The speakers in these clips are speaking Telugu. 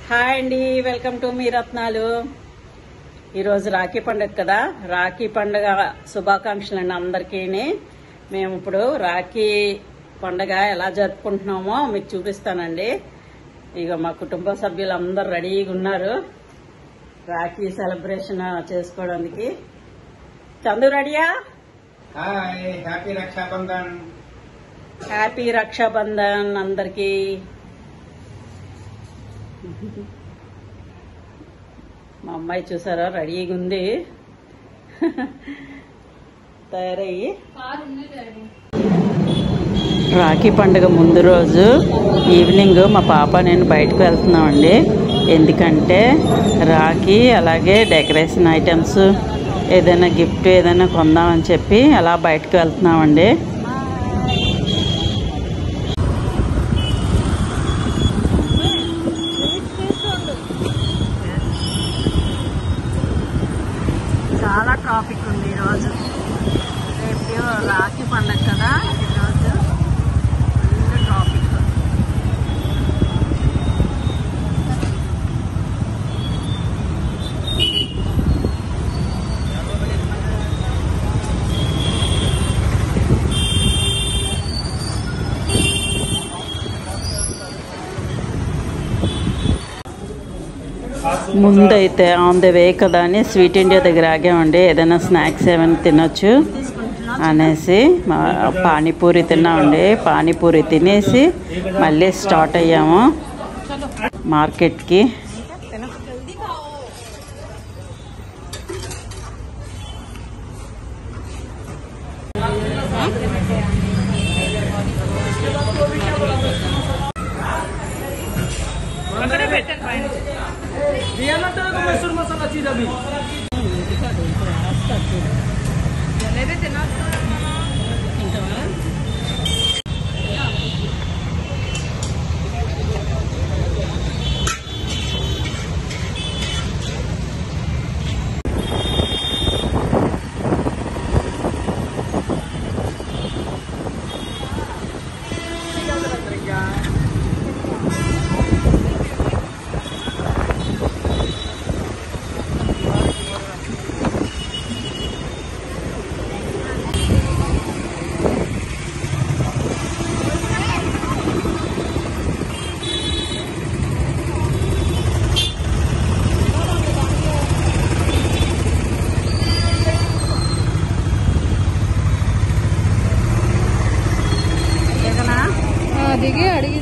హాయ్ అండి వెల్కమ్ టు మీ రత్నాలు ఈరోజు రాఖీ పండుగ కదా రాఖీ పండుగ శుభాకాంక్షలు అండి అందరికీ మేము ఇప్పుడు రాఖీ పండుగ ఎలా జరుపుకుంటున్నామో మీకు చూపిస్తానండి ఇక మా కుటుంబ సభ్యులు అందరు రెడీగా ఉన్నారు రాఖీ సెలబ్రేషన్ చేసుకోవడానికి చందు రెడీయా hi happy Rakshabandhan happy Rakshabandhan అందరికీ మా అమ్మాయి చూసారా రెడీగా ఉంది తయారయ్యి రాఖీ పండుగ ముందు రోజు ఈవినింగ్ మా పాప నేను బయటకు వెళ్తున్నామండి ఎందుకంటే రాఖీ అలాగే డెకరేషన్ ఐటమ్స్ ఏదైనా గిఫ్ట్ ఏదైనా కొందామని చెప్పి అలా బయటకు వెళ్తున్నామండి చాలా ట్రాఫిక్ ఉంది ఈరోజు రేపు రాఖీ పండగ కదా ఈరోజు ఫుల్ ట్రాఫిక్ ముందైతే ఆన్ ద వే కదా అని స్వీట్ ఇండియా దగ్గర ఆగామండి ఏదైనా స్నాక్స్ ఏమైనా తినొచ్చు అనేసి మా పానీపూరి తిన్నామండి పానీపూరి తినేసి మళ్ళీ స్టార్ట్ అయ్యాము మార్కెట్కి దిగి అడిగి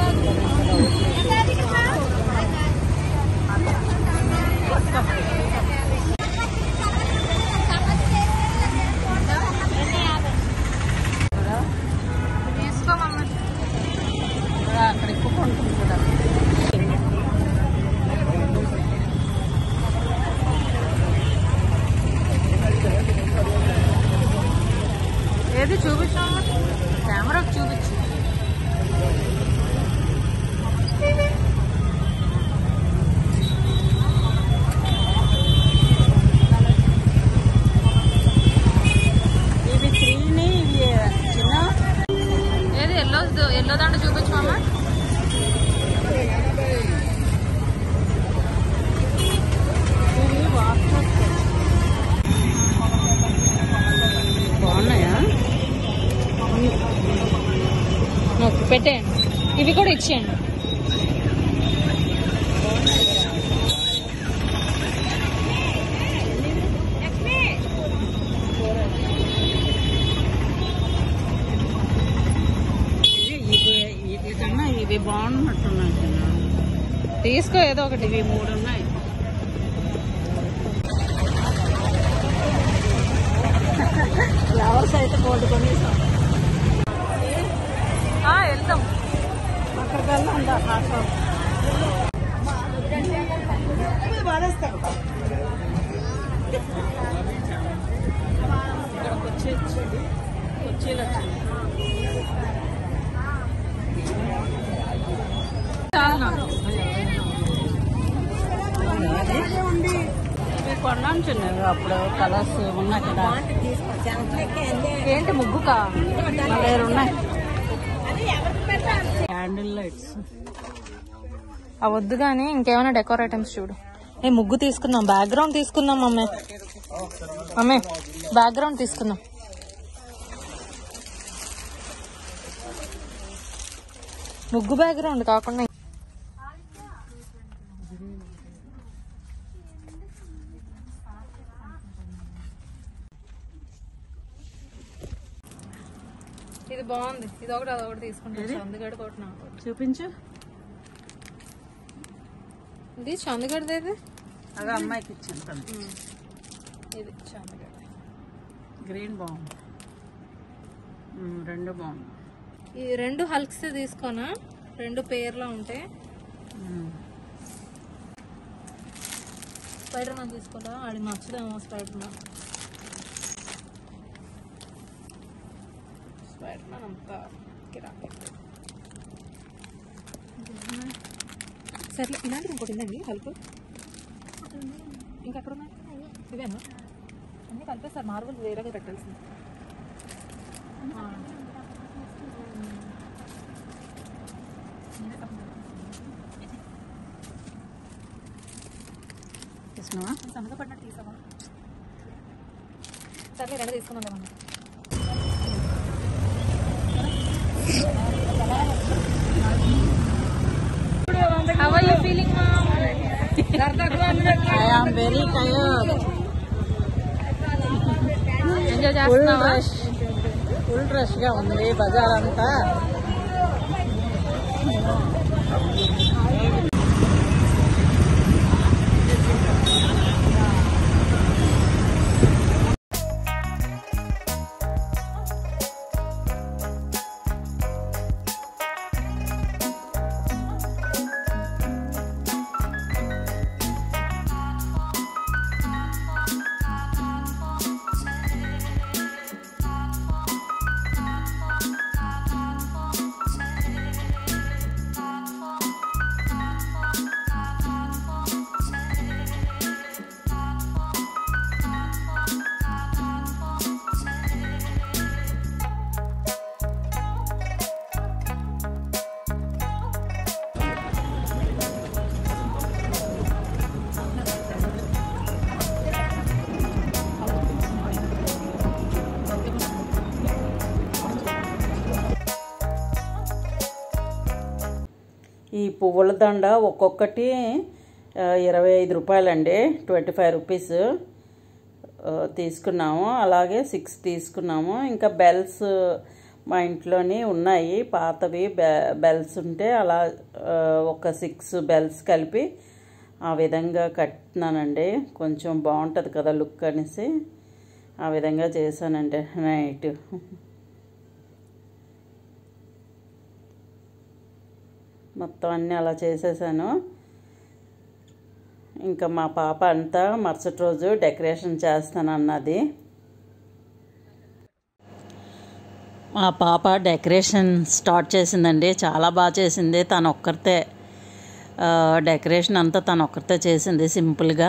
అక్కడ ఎక్కువ ఉంటుంది కూడా ఏది చూపించాము కెమెరాకి చూపించు ఇవి త్రీని ఇవి చిన్న ఏది ఎల్లో ఎల్లో దండ చూపించు మామ ఇవి వాటర్ బాగున్నాయా ఓకే పెట్టేయండి ఇవి కూడా ఇచ్చేయండి ఇవి ఇవి వీటికన్నా ఇవి బాగున్నట్టున్నాయి చిన్న. తీసుకో ఏదో ఒకటి ఇవి మూడు ఉన్నాయి ఫ్లవర్స్ అయితే కోటి కొనేసాం ఆ, వెళ్దాం అక్కడికి వెళ్దాం దా, ఆ షాప్. ఇక్కడికి వచ్చేది వచ్చేది వచ్చింది చాలు నాకు ఇవి కొన్నాను చిన్నవి అప్పుడు కలర్స్ ఉన్నాయి కదా ఏంటి ముగ్గుకా వేరు ఉన్నాయి క్యాండిల్ లైట్స్ ఆ వద్దు కానీ ఇంకేమైనా డెకోర్ ఐటమ్స్ చూడు ఏ ముగ్గు తీసుకుందాం బ్యాక్గ్రౌండ్ తీసుకుందాం అమ్మే అమ్మే బ్యాక్గ్రౌండ్ తీసుకుందాం ముగ్గు బ్యాక్గ్రౌండ్ కాకుండా ఇది బాగుంది ఇది ఒకటి అది ఒకటి తీసుకుంటాను చందుగడ ఒకటి నాకు ఒకటి. చూపించు ఇది చందుగడది ఇది అదే అమ్మాయికి ఇచ్చాను తను. ఇది చందుగడ గ్రీన్ బాగుంది ఉమ్, రెండు బాగుంది ఈ రెండు హల్క్స్ తీసుకోనా రెండు పేర్లో ఉంటాయి ఉమ్. స్పైడర్ మ్యాన్ తీసుకోవాలా అది నచ్చదేమో స్పైడర్ మ్యాన్ స్పైడర్ మ్యాన్ అంతా కిరాక్ సర్లే ఇలాంటిది ఇంకోటి ఉందండి హల్క్ ఇంకా ఎక్కడ ఉన్నాయి ఇవేనా అన్నీ కలిపేస్తారు మార్బుల్ వేరేగా పెట్టాల్సింది ఆ. తీసుకున్నావా సన్నగా పడినట్టు తీసావా సర్లే రెండు తీసుకున్నాం మనం How are you feeling, mom? I am very tired enjoy full చేస్తున్నావా రష్ ఫుల్ రష్ గా ఉంది బజార్ అంతా ఈ పువ్వుల దండ ఒక్కొక్కటి ఆ, ఇరవై ఐదు రూపాయలండి ట్వంటీ ఫైవ్ రూపీస్ ఆ, తీసుకున్నాము అలాగే సిక్స్ తీసుకున్నాము ఇంకా బెల్స్ మా ఇంట్లోని ఉన్నాయి పాతవి బె బెల్స్ ఉంటే అలా ఆ, ఒక సిక్స్ బెల్స్ కలిపి ఆ విధంగా కట్టినానండి కొంచెం బాగుంటుంది కదా లుక్ అనేసి ఆ విధంగా చేశానండి నైట్ మొత్తం అన్నీ అలా చేసేసాను ఇంకా మా పాప అంతా మరుసటి రోజు డెకరేషన్ చేస్తానన్నది మా పాప డెకరేషన్ స్టార్ట్ చేసిందండి చాలా బాగా చేసింది తను ఒక్కరితే ఆ, డెకరేషన్ అంతా తను ఒక్కరితే చేసింది సింపుల్గా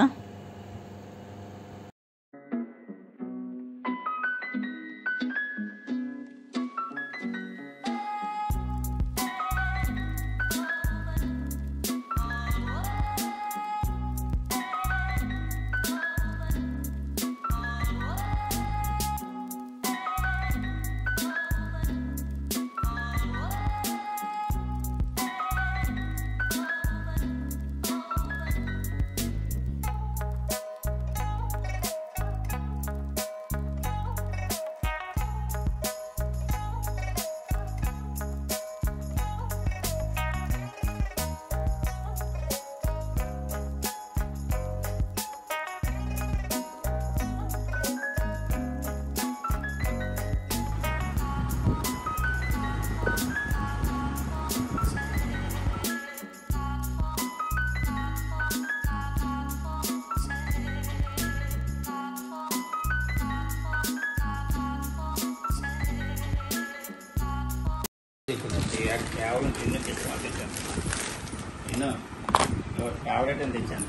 కేవలం చిన్న చెట్టు తెచ్చాను నేను ఫేవరెట్ అని తెచ్చాను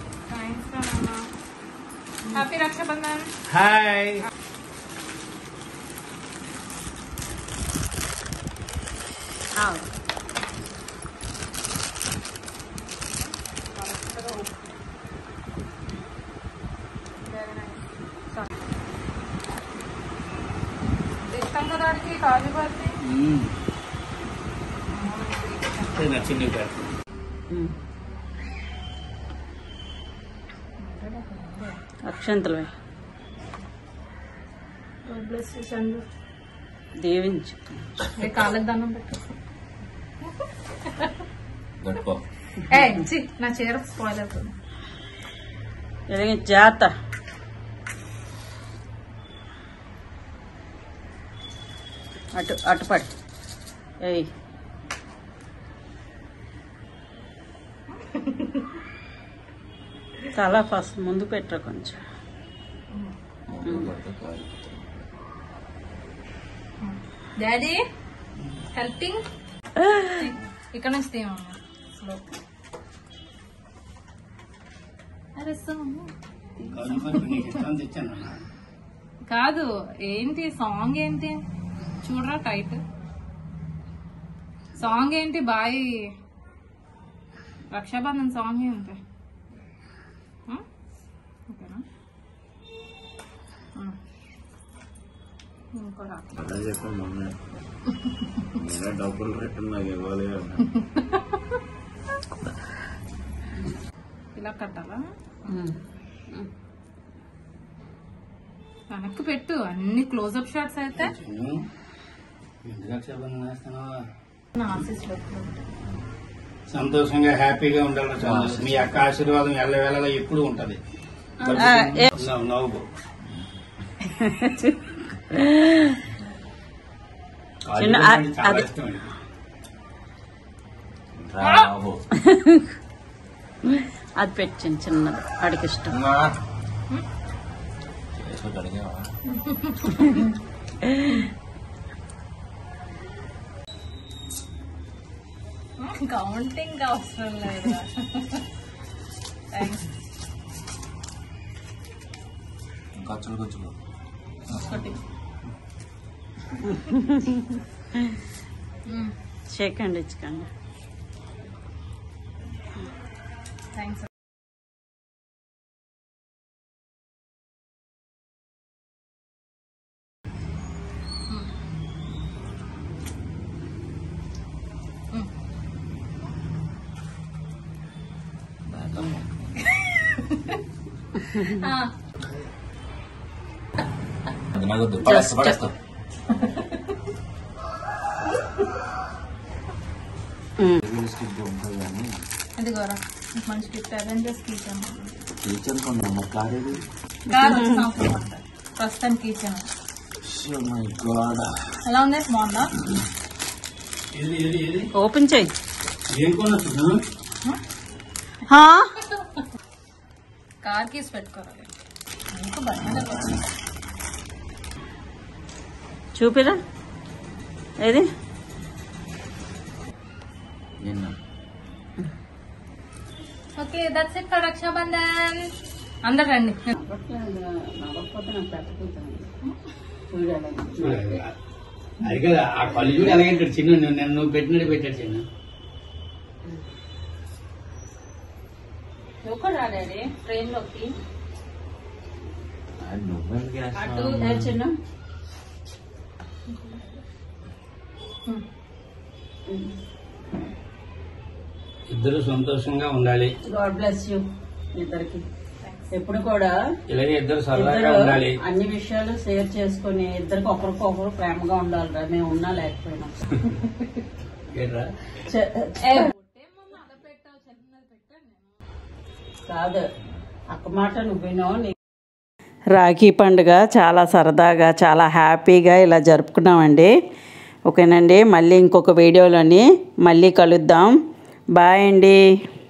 హ్యాపీ రక్షాబంధన్ హాయ్ కాజు బర్ఫీ మ్మ్. ఇది నచ్చింది ఇక్కడ ఉమ్. అక్షంతలు వేయి. దీవించు కాళ్ళకి దండం పెట్టు గట్టుకో ఏ చి, నా చీర స్పాయిల్ అవుతుంది ఎలాగే జాత అటు అటు పడి ఏయ్ తల ఫస్ట్ ముందు పెట్టరు కొంచెం డాడీ హెల్పింగ్ ఇక్కడ నుంచి తీయమమ్మా స్లో అరే సోము. కాజు బర్ఫీ నీకు ఇష్టం తెచ్చాను అన్న. కాదు ఏంటి సాంగ్ ఏంటి చూడరా టైట్ సాంగ్ ఏంటి బాయ్ రక్షాబంధన్ సాంగ్ ఏంటి ఆ? ఓకేనా ఆ. ఇంకో రా. అదే చెప్పాను మొన్న నేనే డబ్బులు రిటర్న్ నాకు ఇవ్వాలి అన్నా. ఇలా కట్టాలా ఉమ్. వెనక్కి పెట్టు అన్ని క్లోజ్అప్ షాట్స్ అయితే చిన్ను, ఎందుకు రక్షాబంధన్ వేస్తున్నావా నా ఆశీస్సులు ఎప్పుడు ఉంటాయి. సంతోషంగా హ్యాపీగా ఉండాలి చాలు. మీ అక్క ఆశీర్వాదం ఎల్ల వేళలా ఎప్పుడు ఉంటది ఆ, ఏ- నవ్వు నవ్వు చిన్న కాజు ఆ- బర్ఫీ చాలా అది- ఇష్టం అండి. అది పెట్టింది చిన్నది వాడికి ఇష్టం కౌంటింగ్ అవసరం లేదు థ్యాంక్స్ ఖర్చులు ఖర్చులు ఒకటి షేక్ హ్యాండ్ ఇచ్చుకోండి థ్యాంక్స్ అది నాకు వద్దు. పడేస్తా, పడేస్తా. రియలిస్టిక్ గా ఉంటుంది కానీ ఇది గోరా మంచి గిఫ్ట్ అవెంజర్స్ కిచెన్ టీచర్ కొన్నాము కారేది కాదు సంవత్సరం అంట ప్రస్తుతం కిచెన్ మై గాడ్ ఎలా ఉంది బాగుందా ఏది ఏది ఏది ఓపెన్ చేయి ఏం కొన్నా చిన్ను? హా? కార్ కీస్ పెట్టుకోవాలి నీకు బాగానే చూపిరా ఏది నిన్న okay that's it for Rakshabandhan అందరు రండి చూడాలి. అది కదా ఆ కళ్ళు చూడు అలాగే ఉంటాడు చిన్న నువ్వు నన్ను నువ్వు పెట్టినట్టు పెట్టాడు చిన్న ఎక్కడ రాలేదే ట్రైన్ లోకి అది నువ్వెందుకు అటు వేస్తావు? ఏ చిన్న ఇద్దరు సంతోషంగా ఉండాలి గాడ్ బ్లెస్ యూ ఇద్దరికి ఎప్పుడు కూడా ఇలాగే ఇద్దరు సరదాగా ఇద్దరు ఉండాలి అన్ని విషయాలు షేర్ చేసుకుని ఇద్దరికి ఒకరికొకరు ప్రేమగా ఉండాలిరా మేము ఉన్నా లేకపోయినా ఏంట్రా చె- కాదు అక్క మాట నువ్వు వినో నీ- రాఖీ పండుగ చాలా సరదాగా చాలా హ్యాపీగా ఇలా జరుపుకున్నామండి ఓకేనండి మళ్ళీ ఇంకొక వీడియోలోని మళ్ళీ కలుద్దాం బాయ్ అండి